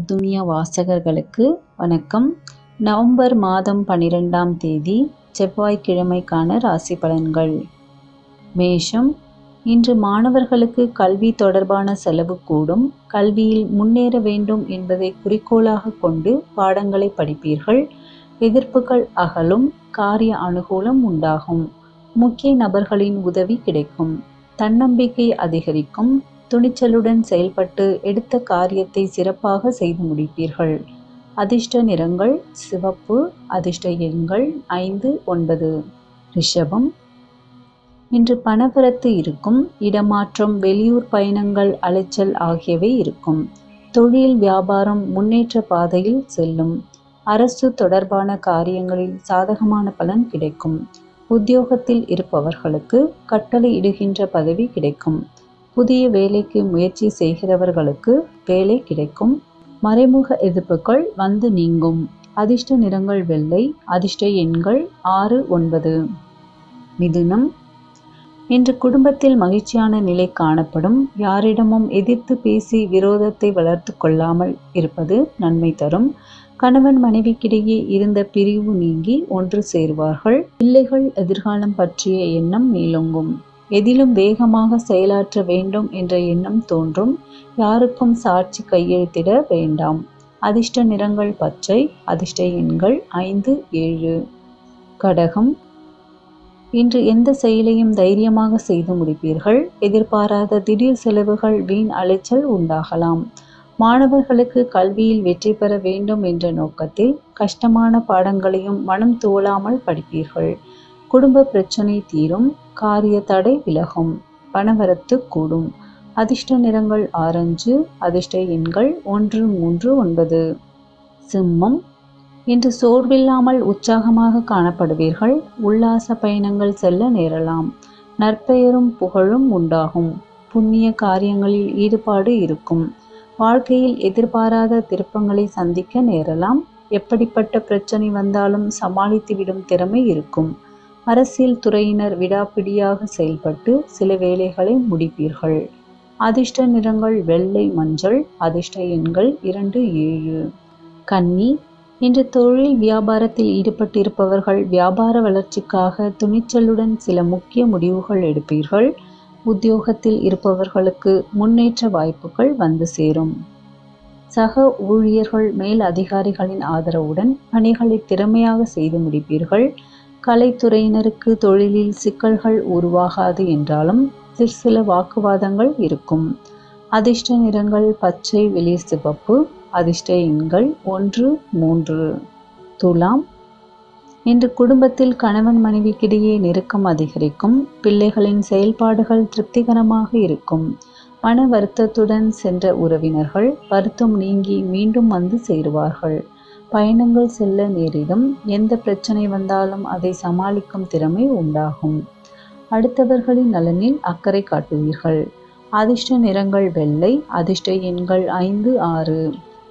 துனியா வாசகர்களுக்கு வணக்கம் நவம்பர் மாதம் பன்னிரெண்டாம் தேதி செவ்வாய்க்கிழமைக்கான ராசி பலன்கள் மேஷம் இன்று மாணவர்களுக்கு கல்வி தொடர்பான செலவு கூடும் கல்வியில் முன்னேற வேண்டும் என்பதை குறிக்கோளாக கொண்டு பாடங்களை படிப்பீர்கள் எதிர்ப்புகள் அகலும் காரிய அனுகூலம் உண்டாகும் முக்கிய நபர்களின் உதவி கிடைக்கும் தன்னம்பிக்கை அதிகரிக்கும் துணிச்சலுடன் செயல்பட்டு எடுத்த காரியத்தை சிறப்பாக செய்து முடிப்பீர்கள் அதிர்ஷ்ட நிறங்கள் சிவப்பு அதிர்ஷ்ட எண்கள் ஐந்து ஒன்பது ரிஷபம் இன்று பணவரத்து இருக்கும் இடமாற்றம் வெளியூர் பயணங்கள் அலைச்சல் ஆகியவை இருக்கும் தொழில் வியாபாரம் முன்னேற்ற பாதையில் செல்லும் அரசு தொடர்பான காரியங்களில் சாதகமான பலன் கிடைக்கும் உத்தியோகத்தில் இருப்பவர்களுக்கு கட்டளை இடுகின்ற பதவி கிடைக்கும் புதிய வேலைக்கு முயற்சி செய்கிறவர்களுக்கு வேலை கிடைக்கும் மறைமுக எதிர்ப்புகள் வந்து நீங்கும் அதிர்ஷ்ட நிறங்கள் வெள்ளை அதிர்ஷ்ட எண்கள் ஆறு ஒன்பது மிதுனம் இன்று குடும்பத்தில் மகிழ்ச்சியான நிலை காணப்படும் யாரிடமும் எதிர்த்து பேசி விரோதத்தை வளர்த்து கொள்ளாமல் இருப்பது நன்மை தரும் கணவன் மனைவிக்கிடையே இருந்த பிரிவு நீங்கி ஒன்று சேர்வார்கள் பிள்ளைகள் எதிர்காலம் பற்றிய எண்ணம் மேலோங்கும் எதிலும் வேகமாக செயலாற்ற வேண்டும் என்ற எண்ணம் தோன்றும் யாருக்கும் சாட்சி கையெழுத்திட வேண்டாம் அதிர்ஷ்ட நிறங்கள் பச்சை அதிர்ஷ்ட எண்கள் ஐந்து ஏழு கடகம் இன்று எந்த செயலையும் தைரியமாக செய்து முடிப்பீர்கள் எதிர்பாராத திடீர் செலவுகள் வீண் அலைச்சல் உண்டாகலாம் மாணவர்களுக்கு கல்வியில் வெற்றி பெற வேண்டும் என்ற நோக்கத்தில் கஷ்டமான பாடங்களையும் மனம் தோலாமல் படிப்பீர்கள் குடும்ப பிரச்சனை தீரும் காரிய தடை விலகும் பணவரத்து கூடும் அதிர்ஷ்ட நிறங்கள் ஆரஞ்சு அதிர்ஷ்ட எண்கள் ஒன்று மூன்று ஒன்பது சிம்மம் இன்று சோர்வில்லாமல் உற்சாகமாக காணப்படுவீர்கள் உல்லாச பயணங்கள் செல்ல நேரலாம் நற்பெயரும் புகழும் உண்டாகும் புண்ணிய காரியங்களில் ஈடுபாடு இருக்கும் வாழ்க்கையில் எதிர்பாராத திருப்பங்களை சந்திக்க நேரலாம் எப்படிப்பட்ட பிரச்சனை வந்தாலும் சமாளித்துவிடும் திறமை இருக்கும் அரசியல் துறையினர் விடாப்பிடியாக செயல்பட்டு சில வேலைகளை முடிப்பீர்கள் அதிர்ஷ்ட நிறங்கள் வெள்ளை மஞ்சள் அதிர்ஷ்ட எண்கள் இரண்டு ஏழு கன்னி இன்று தொழில் வியாபாரத்தில் ஈடுபட்டிருப்பவர்கள் வியாபார வளர்ச்சிக்காக துணிச்சலுடன் சில முக்கிய முடிவுகள் எடுப்பீர்கள் உத்தியோகத்தில் இருப்பவர்களுக்கு முன்னேற்ற வாய்ப்புகள் வந்து சேரும் சக ஊழியர்கள் மேல் அதிகாரிகளின் ஆதரவுடன் பணிகளை திறமையாக செய்து முடிப்பீர்கள் கலைத்துறையினருக்கு தொழிலில் சிக்கல்கள் உருவாகாது என்றாலும் சிற்சில வாக்குவாதங்கள் இருக்கும் அதிர்ஷ்ட நிறங்கள் பச்சை வெளிர் சிவப்பு அதிர்ஷ்ட எண்கள் ஒன்று மூன்று துலாம் இன்று குடும்பத்தில் கணவன் மனைவிக்கிடையே நெருக்கம் அதிகரிக்கும் பிள்ளைகளின் செயல்பாடுகள் திருப்திகரமாக இருக்கும் மன வருத்தத்துடன் சென்ற உறவினர்கள் வருத்தம் நீங்கி மீண்டும் வந்து சேருவார்கள் பயணங்கள் செல்ல நேரிடும் எந்த பிரச்சனை வந்தாலும் அதை சமாளிக்கும் திறமை உண்டாகும் அடுத்தவர்களின் நலனில் அக்கறை காட்டுவீர்கள் அதிர்ஷ்ட நிறங்கள் வெள்ளை அதிர்ஷ்ட எண்கள் ஐந்து ஆறு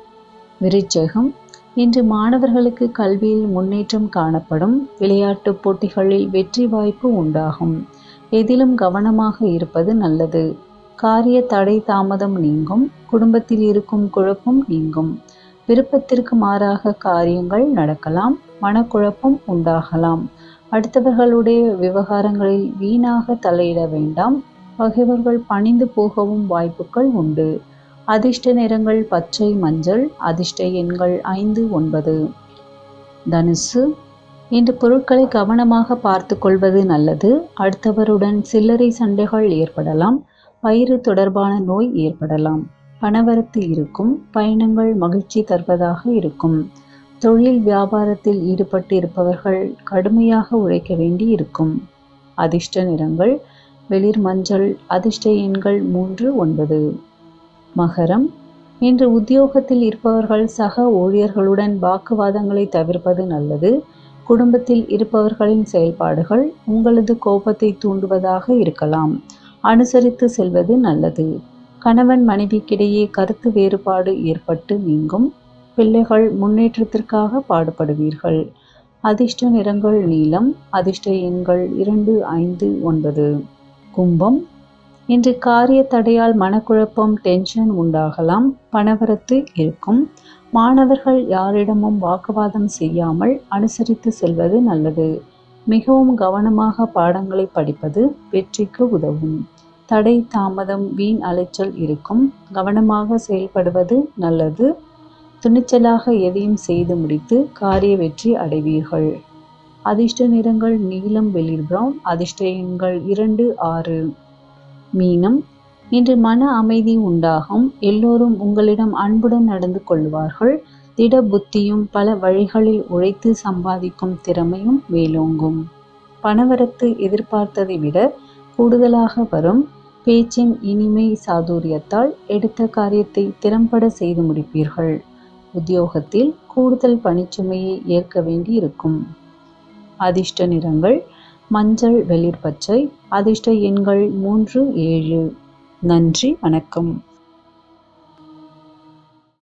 விருச்சகம் இன்று மாணவர்களுக்கு கல்வியில் முன்னேற்றம் காணப்படும் விளையாட்டு போட்டிகளில் வெற்றி வாய்ப்பு உண்டாகும் எதிலும் கவனமாக இருப்பது நல்லது காரிய தடை தாமதம் நீங்கும் குடும்பத்தில் இருக்கும் குழப்பம் நீங்கும் விருப்பத்திற்கு மாறாக காரியங்கள் நடக்கலாம் மனக்குழப்பம் உண்டாகலாம் அடுத்தவர்களுடைய விவகாரங்களில் வீணாக தலையிட வேண்டாம் பகைவர்கள் பணிந்து போகவும் வாய்ப்புகள் உண்டு அதிர்ஷ்ட நிறங்கள் பச்சை மஞ்சள் அதிர்ஷ்ட எண்கள் ஐந்து ஒன்பது தனுசு இன்று பொருட்களை கவனமாக பார்த்து கொள்வது நல்லது அடுத்தவருடன் சில்லறை சண்டைகள் ஏற்படலாம் வயிறு தொடர்பான நோய் ஏற்படலாம் பணவரத்து இருக்கும் பயணங்கள் மகிழ்ச்சி தருவதாக இருக்கும் தொழில் வியாபாரத்தில் ஈடுபட்டு இருப்பவர்கள் கடுமையாக உழைக்க வேண்டி இருக்கும் அதிர்ஷ்ட நிறங்கள் வெளிர் மஞ்சள் அதிர்ஷ்ட எண்கள் மூன்று ஒன்பது மகரம் இன்று உத்தியோகத்தில் இருப்பவர்கள் சக ஊழியர்களுடன் வாக்குவாதங்களை தவிர்ப்பது நல்லது குடும்பத்தில் இருப்பவர்களின் செயல்பாடுகள் உங்களது கோபத்தை தூண்டுவதாக இருக்கலாம் அனுசரித்து செல்வது நல்லது கணவன் மனைவிக்கிடையே கருத்து வேறுபாடு ஏற்பட்டு நீங்கும் பிள்ளைகள் முன்னேற்றத்திற்காக பாடுபடுவீர்கள் அதிர்ஷ்ட நிறங்கள் நீலம் அதிர்ஷ்ட எண்கள் இரண்டு ஐந்து ஒன்பது கும்பம் இன்று காரிய தடையால் மனக்குழப்பம் டென்ஷன் உண்டாகலாம் பணவரத்து இருக்கும் மாணவர்கள் யாரிடமும் வாக்குவாதம் செய்யாமல் அனுசரித்து செல்வது நல்லது மிகவும் கவனமாக பாடங்களை படிப்பது வெற்றிக்கு உதவும் தடை தாமதம் வீண் அலைச்சல் இருக்கும் கவனமாக செயல்படுவது நல்லது துணிச்சலாக எதையும் செய்து முடித்து காரிய வெற்றி அடைவீர்கள் அதிர்ஷ்ட நிறங்கள் நீலம் வெளிர் பிரவுன் அதிர்ஷ்ட எண்கள் இரண்டு ஆறு மீனம் இன்று மன அமைதி உண்டாகும் எல்லோரும் உங்களிடம் அன்புடன் நடந்து கொள்வார்கள் திட புத்தியும் பல வழிகளில் உழைத்து சம்பாதிக்கும் திறமையும் மேலோங்கும் பணவரத்து எதிர்பார்த்ததை விட கூடுதலாக வரும் பேச்சின் இனிமை சாதுரியத்தால் எடுத்த காரியத்தை திறம்பட செய்து முடிப்பீர்கள் உத்தியோகத்தில் கூடுதல் பணிச்சுமையை ஏற்க வேண்டி இருக்கும் அதிர்ஷ்ட நிறங்கள் மஞ்சள் வெளிர் பச்சை அதிர்ஷ்ட எண்கள் மூன்று ஏழு நன்றி வணக்கம்